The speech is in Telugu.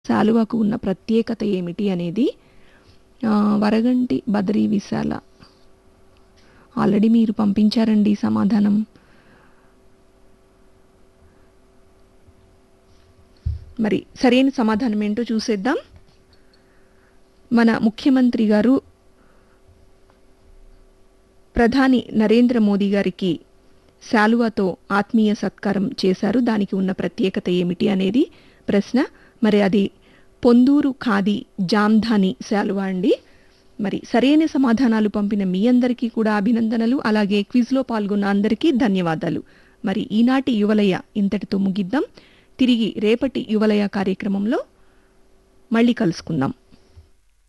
శాలువాకు ఉన్న ప్రత్యేకత ఏమిటి అనేది ఆ, వరగంటి బదరీ విశాల ఆల్రెడీ మీరు పంపించారండి సమాధానం మరి సరైన సమాధానం ఏంటో చూసేద్దాం మన ముఖ్యమంత్రి గారు ప్రధాని నరేంద్ర మోదీ గారికి శాలువాతో ఆత్మీయ సత్కారం చేశారు దానికి ఉన్న ప్రత్యేకత ఏమిటి అనేది ప్రశ్న మరి అది పొందూరు ఖాదీ జామ్ధాని శాలువా అండి మరి సరైన సమాధానాలు పంపిన మీ అందరికీ కూడా అభినందనలు అలాగే క్విజ్లో పాల్గొన్న అందరికీ ధన్యవాదాలు మరి ఈనాటి యువలయ ఇంతటితో ముగిద్దాం తిరిగి రేపటి యువలయ కార్యక్రమంలో మళ్ళీ కలుసుకుందాం